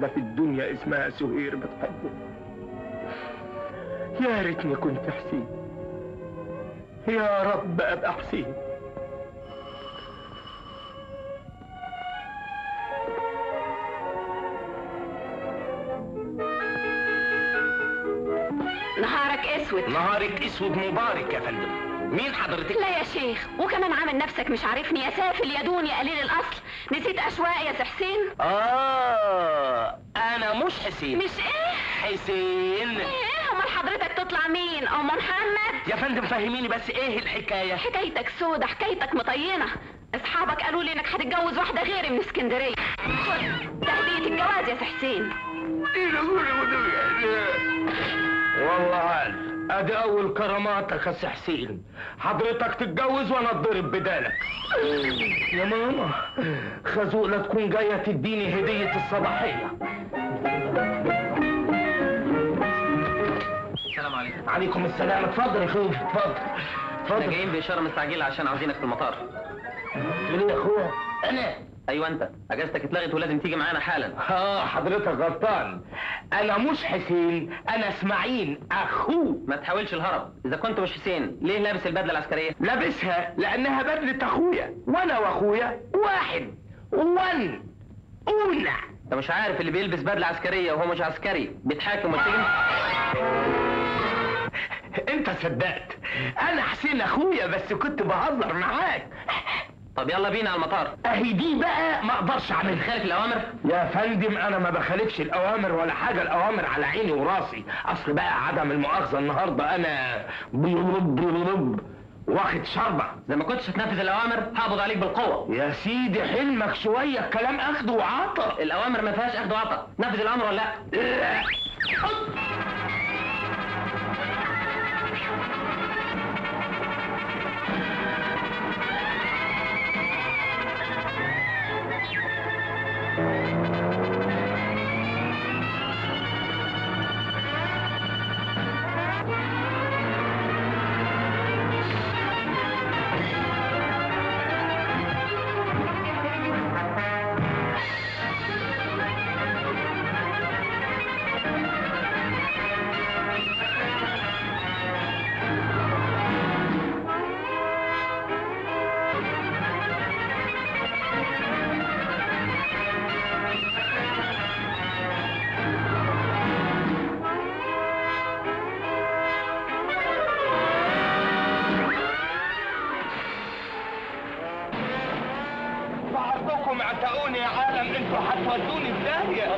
واحدة في الدنيا اسمها سهير بتحبه يا ريتني كنت حسين يا رب ابقى حسين نهارك اسود نهارك اسود مبارك يا فندم مين حضرتك لا يا شيخ وكمان عامل نفسك مش عارفني يا سافل يا دون يا قليل الاصل نسيت اشواق يا سي حسين اه انا مش حسين مش ايه حسين ايه امال حضرتك تطلع مين ام محمد يا فندم فهميني بس ايه الحكايه حكايتك سودة حكايتك مطينة اصحابك قالوا لي انك هتتجوز واحدة غيري من اسكندرية خد تهدية الجواز يا سي حسين والله عال ادي اول كراماتك يا سي حسين حضرتك تتجوز وانا اتضرب بدالك يا ماما خازوق تكون جايه تديني هديه الصباحيه السلام عليكم عليكم السلام اتفضل يا اخويا اتفضل احنا اتفضل جايين بإشارة مستعجلة عشان عاوزينك في المطار تقول ايه يا اخويا انا أيوة أنت أجازتك اتلغت ولازم تيجي معانا حالا اه حضرتك غلطان انا مش حسين انا اسماعيل اخوه ما تحاولش الهرب إذا كنت مش حسين ليه لابس البدلة العسكرية؟ لابسها لانها بدلة اخويا وانا واخويا واحد ون اونع أنت مش عارف اللي بيلبس بدلة عسكرية وهو مش عسكري بيتحاكم ويتسجن؟ انت صدقت انا حسين اخويا بس كنت بهزر معاك طب يلا بينا على المطار اهي دي بقى ما اقدرش اعملها خالف الأوامر؟ يا فندم انا ما بخالفش الاوامر ولا حاجه الاوامر على عيني وراسي اصل بقى عدم المؤاخذه النهارده انا بلب بلب واخد شربة إذا ما كنتش هتنفذ الأوامر هقبض عليك بالقوة يا سيدي حلمك شوية الكلام اخد وعطا الأوامر ما فيهاش أخد وعطا نفذ الأمر ولا لأ؟ لا. بعضكم اعتقوني يا عالم انتوا هتودوني في داهية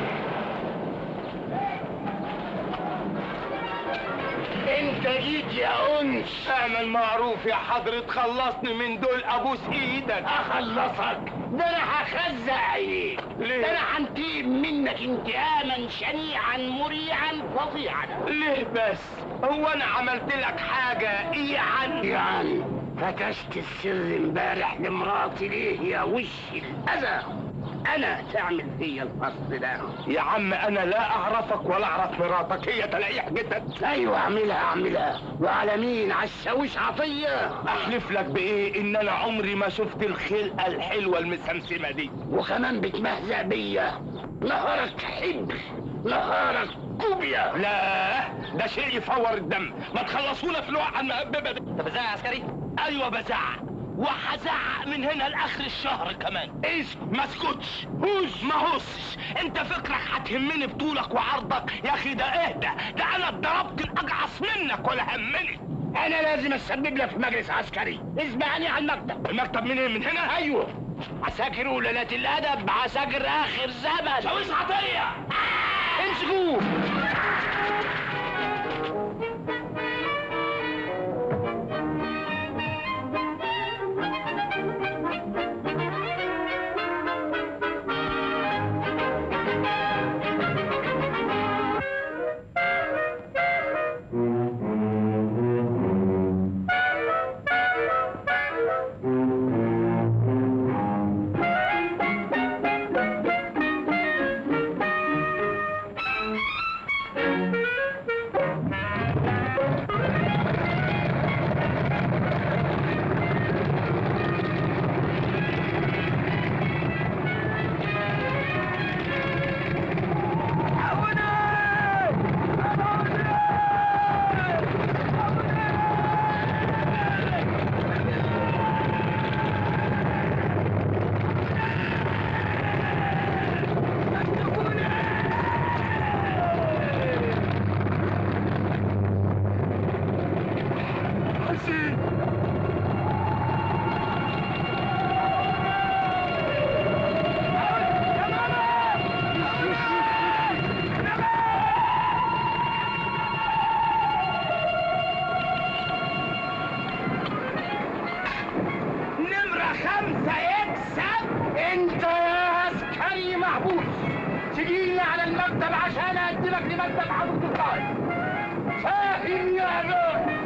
انت جيت يا انس اعمل معروف يا حضرة خلصني من دول ابوس ايدك اخلصك ده انا هخزق عينيك ليه؟ ده انا هنتقم منك انتقاما شنيعا مريعا فظيعا ليه بس؟ هو انا عملت لك حاجة ايه عن يعني فتشت السر امبارح لمراتي ليه يا وش الاذى انا تعمل فيا الفصل ده يا عم انا لا اعرفك ولا اعرف مراتك هي تلاقي حاجتك ايوه اعملها اعملها وعلى مين على الشاويش عطيه احلف لك بايه ان انا عمري ما شفت الخلقه الحلوه المسمسمه دي وكمان بتمهزأ بيا نهارك حبر نهارك كوبيا لا ده شيء يفور الدم ما تخلصونا في الوقعه المهببه دي أنت بتزعق يا عسكري؟ ايوه بزعق وهزعق من هنا لاخر الشهر كمان ايش ما اسكتش هوش ما هوسش انت فكرك هتهمني بطولك وعرضك يا اخي ده اهدى ده انا اتضربت الاجعص منك ولا همني انا لازم اسبب لك في مجلس عسكري اسمعني على المكتب المكتب منين من هنا ايوه عساكر ولالات الادب عساكر اخر زمن شاويش عطيه امسكوه انت يا عسكري محبوس تجيلي على المكتب عشان اقدمك لمكتب حضرة القائد فاهم يا رب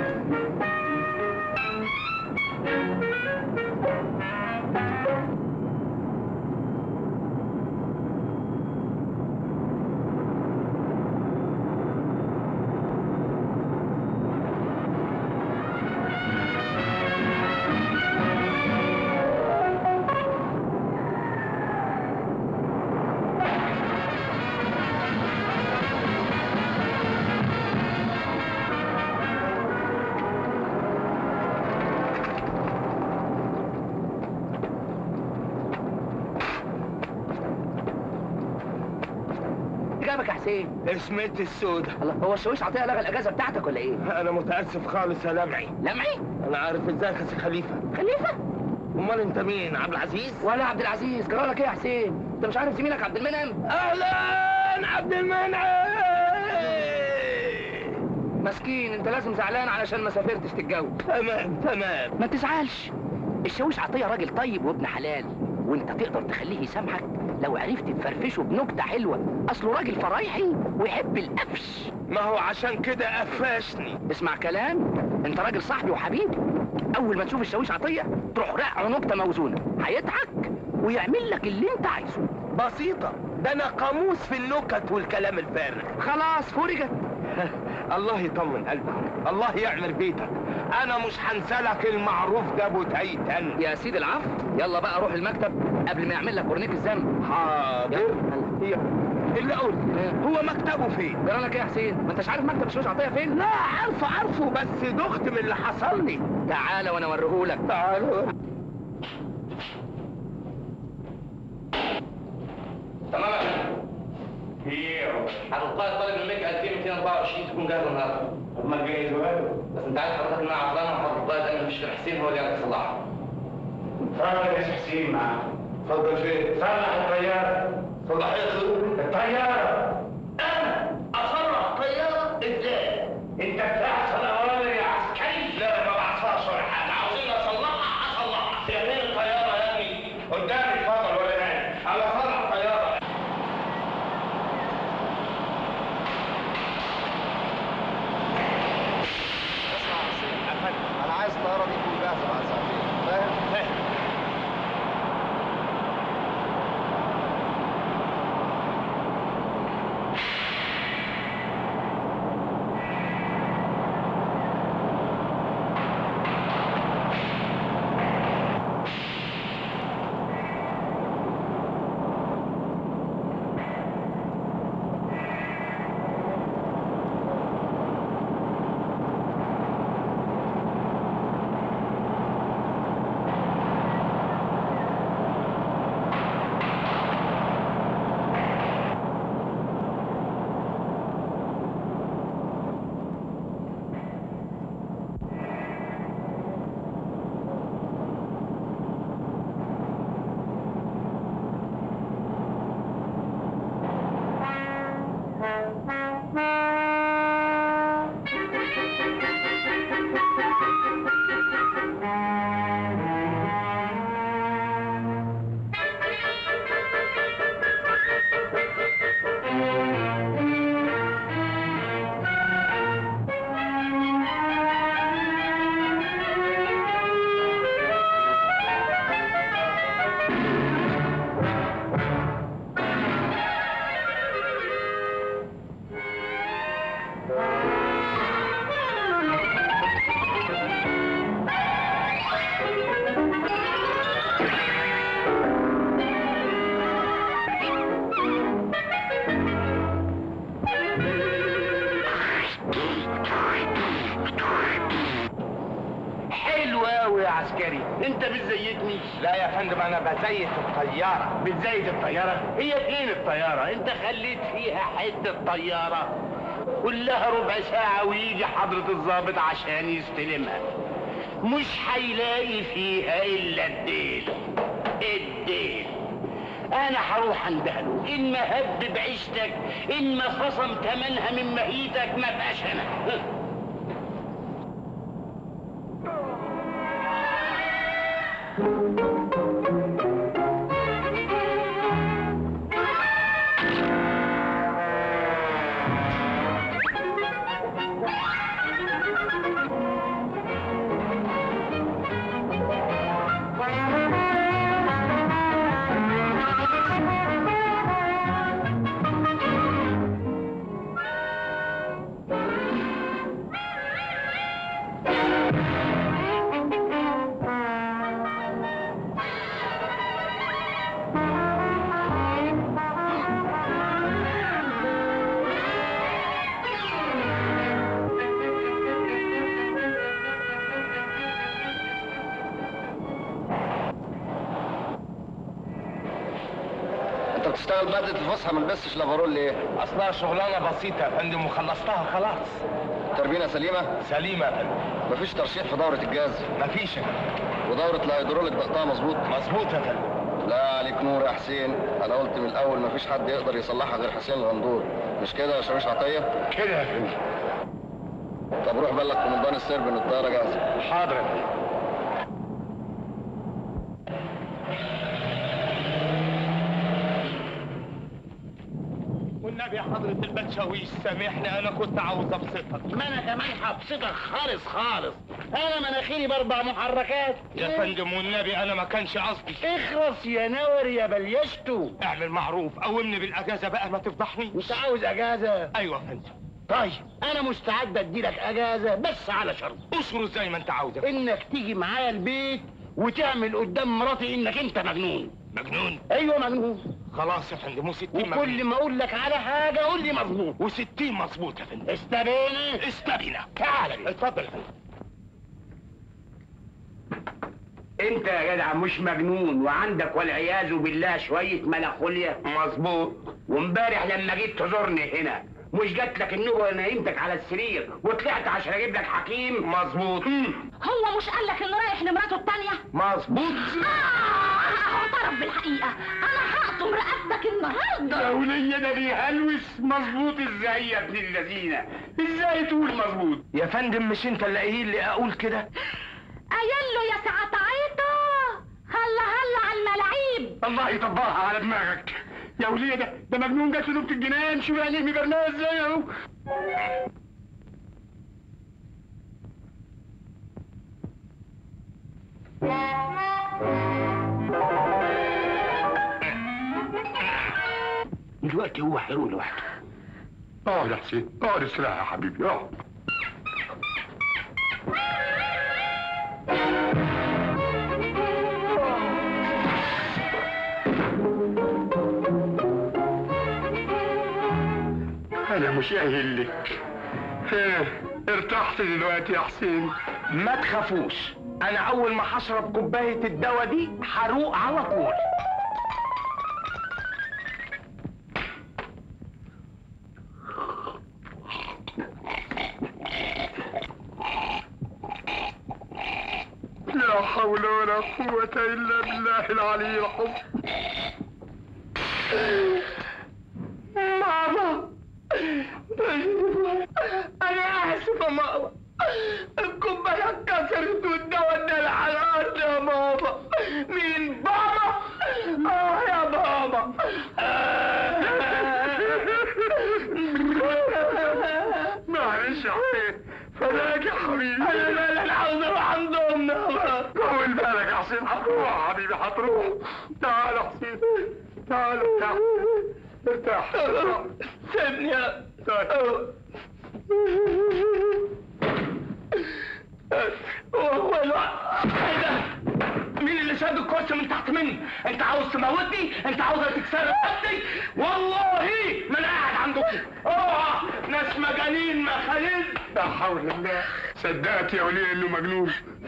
جابك يا حسين اسمتي السودة الله هو الشويش عطيه لغى الاجازه بتاعتك ولا ايه انا متاسف خالص يا لمعي لمعي انا عارف ازيك يا سي خليفه خليفه امال انت مين عبد العزيز ولا عبد العزيز جرالك ايه يا حسين انت مش عارف زميلك عبد المنعم اهلا عبد المنعم مسكين انت لازم زعلان علشان ما سافرتش تتجوز تمام تمام ما تزعلش الشاويش عطيه راجل طيب وابن حلال وانت تقدر تخليه يسامحك لو عرفت تفرفشه بنكته حلوه اصله راجل فرايحي ويحب القفش ما هو عشان كده قفشني اسمع كلام انت راجل صاحبي وحبيبي اول ما تشوف الشاويش عطيه تروح رقعه نكته موزونه هيضحك ويعمل لك اللي انت عايزه بسيطة ده أنا قاموس في النكت والكلام الفارغ خلاص فرجت الله يطمن قلبك الله يعمر بيتك أنا مش هنسالك المعروف ده أبو تيتن يا سيدي العفو يلا بقى روح المكتب قبل ما يعمل لك ورنيك الذنب حاضر هي اللي أقول هو مكتبه فين؟ جرى لك ايه يا حسين ما انتش عارف مكتب الشاويش عطيه فين لا عارفه عارفه بس دخت من اللي حصل لي تعالى وانا اوريهولك تعالوا تمام يا فندم القائد طالب منك 2224 تكون جاهزه النهارده ما جايز وقاله بس انت عارف حضرتك ان انا عطلان وحضرتك القائد قال ان مفيش غير حسين هو اللي يعرف يصلحها اتفضل يا حسين معاك اتفضل فين؟ صلح الطيارة صلح ايه الطيارة انا اصلح الطيارة ازاي؟ انت بتحصل اوامر يا عسكري؟ لا ما بعصاش ولا حاجة عاوزين اصلحها اصلحها يا فين الطيارة يا ابني؟ قدامي اتفضل ولا نايم على صلح الطيارة اسمع يا حسين انا عايز الطياره دي تكون جاهزه بعد ساعتين فاهم؟ فاهم حلو قوي يا عسكري انت بتزيدني لا يا فندم انا بزيت الطيارة بتزيد الطياره هي فين الطياره انت خليت فيها حته طياره كلها ربع ساعه ويجي حضره الضابط عشان يستلمها مش هيلاقي فيها الا الديل الديل انا هروح اندهله ان ما هب بعيشتك ان ما خصم تمنها من مهيتك ما بقاش انا وانت بتشتغل بدلة الفسحة ما لبستش لافارول ليه؟ اصلها شغلانه بسيطه يا فندم وخلصتها خلاص تربينة سليمة؟ سليمه يا فندم مفيش ترشيح في دورة الجاز مفيش يا فندم ودورة الهيدروليك ضغطها مظبوط مظبوط يا فندم لا عليك نور يا حسين انا قلت من الاول مفيش حد يقدر يصلحها غير حسين الغندور مش كده يا شاويش عطية؟ كده يا فندم طب روح بلغ كومندان السرب ان الطيارة جاهزة حاضر يا فندم والنبي يا حضرة البتشاويش سامحني انا كنت عاوز ابسطك ما انا كمان هبسطك خالص خالص انا مناخيري باربع محركات يا فندم والنبي انا ما كانش قصدي اخرس يا نور يا بليشتو اعمل معروف قومني بالاجازه بقى ما تفضحنيش انت عاوز اجازه ايوه يا فندم طيب انا مستعد اديلك اجازه بس على شرط اشرط زي ما انت عاوز يا فندم. انك تيجي معايا البيت وتعمل قدام مراتي انك انت مجنون مجنون ايوه مجنون خلاص يا فندم وستين وكل مجنون ما اقول لك على حاجه قول لي مظبوط وستين مظبوط يا فندم استبينا استبينا تعال اتفضل يا فندم انت يا جدع مش مجنون وعندك والعياذ بالله شويه ملخوليا مظبوط وامبارح لما جيت تزورني هنا مش جات لك النوبه وانا نمتك على السرير وطلعت عشان اجيب لك حكيم مظبوط هو مش قال لك انه رايح لمراته التانية؟ مظبوط آه اعترف بالحقيقة انا هقطم رقبتك النهاردة ولية ده بيهلوس مظبوط ازاي يا ابن اللذينه ازاي تقول مظبوط يا فندم مش انت اللي قايل لي اقول كده قايل له يا ساعة عيطة هلا هلا على الملاعيب الله يطبقها على دماغك يا وليه ده ده مجنون جات له نوبة الجنان شوف يعني مبرناه ازاي اهو دلوقتي هو هيروح لوحده اقعد يا حسين اقعد استريح يا حبيبي اقعد انا مش قايل لك ها، ارتحت دلوقتي يا حسين ما تخافوش انا اول ما هشرب كوبايه الدواء دي هروق على طول لا حول ولا قوة إلا بالله العلي العظيم ماما انا اسف يا ماما الكوبايه اتكسرت والدواء اتدلع على الارض يا ماما مين بابا اه يا بابا معلش يا حسين فداك يا حبيبي انا مالي انا عاوز اروح عند امنا طول بالك يا حسين هتروح يا حبيبي هتروح تعال يا حسين تعال ارتاح ارتاح سيبني يا هو الوقت ايه ده؟ مين اللي شاد الكرسي من تحت مني؟ انت عاوز تموتني؟ انت عاوز تكسر رقبتي؟ والله ما انا قاعد عندكم اوعى ناس مجانين مخاليل لا حول الله صدقت يا وليه انه مجنون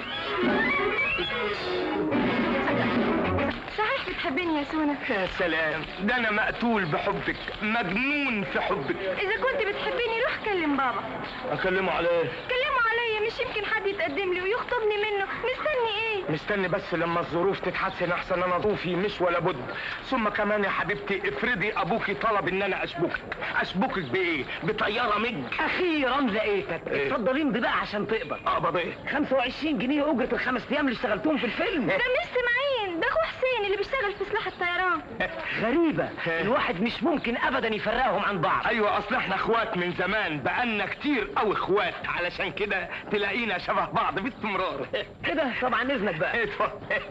صحيح بتحبني يا سونا يا سلام ده انا مقتول بحبك مجنون في حبك اذا كنت بتحبيني روح كلم بابا اكلمه على ايه؟ كلمه عليا مش يمكن حد يتقدم لي ويخطبني منه مستني ايه مستني بس لما الظروف تتحسن احسن انا ظروفي مش ولا بد ثم كمان يا حبيبتي افرضي ابوكي طلب ان انا اشبكك اشبكك بايه بطياره مج اخيرا لقيتك إيه؟ اتفضل امضي بقى عشان تقبض اقبض ايه 25 جنيه اجره الخمس ايام اللي اشتغلتهم في الفيلم ده مش سماعين ده اخو حسين اللي بيشتغل في سلاح الطيران غريبه الواحد مش ممكن ابدا يفرقهم عن بعض ايوه اصل احنا اخوات من زمان بقالنا كتير قوي اخوات علشان كده تلاقينا شبه بعض باستمرار كده طبعا اذنك بقى اتفضل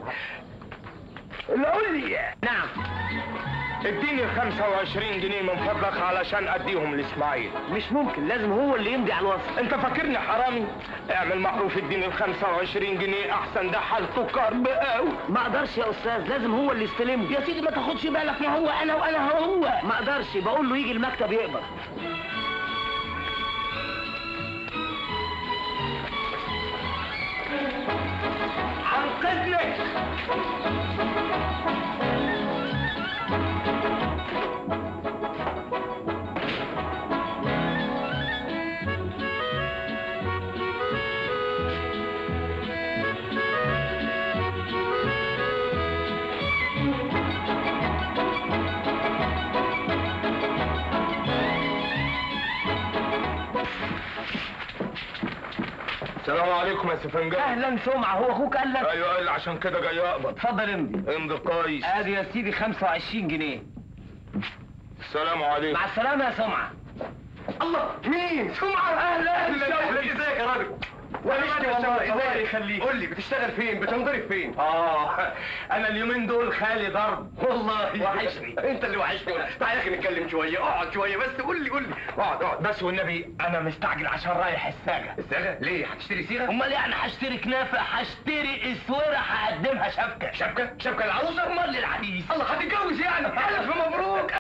اللي قول لي نعم اديني 25 جنيه من فضلك علشان اديهم لاسماعيل مش ممكن لازم هو اللي يمضي على الوصف انت فاكرني حرامي اعمل معروف اديني ال 25 جنيه احسن ده حالته كرب قوي ما اقدرش يا استاذ لازم هو اللي يستلمه يا سيدي ما تاخدش بالك ما هو انا وانا هو ما اقدرش بقول له يجي المكتب يقبض انقذني السلام عليكم يا سفنجان اهلا سمعه هو اخوك قال لك ايوه قال عشان كده جاي اقبض اتفضل امضي امضي كويس ادي يا سيدي 25 جنيه السلام عليكم مع السلامه يا سمعه الله مين سمعة اهلا اهلا ازيك يا راجل وحشني والله الله يخليك قول لي بتشتغل فين بتنضرب فين اه انا اليومين دول خالي ضرب والله وحشني انت اللي وحشني تعالى يا اخي نتكلم شويه اقعد شويه بس قول لي قول لي اقعد اقعد بس والنبي انا مستعجل عشان رايح الساغه الساغه ليه هتشتري صيغه امال يعني هشتري كنافه هشتري اسوره هقدمها شبكه شبكه شبكه العروسه امال للعريس الله هتتجوز يعني الف مبروك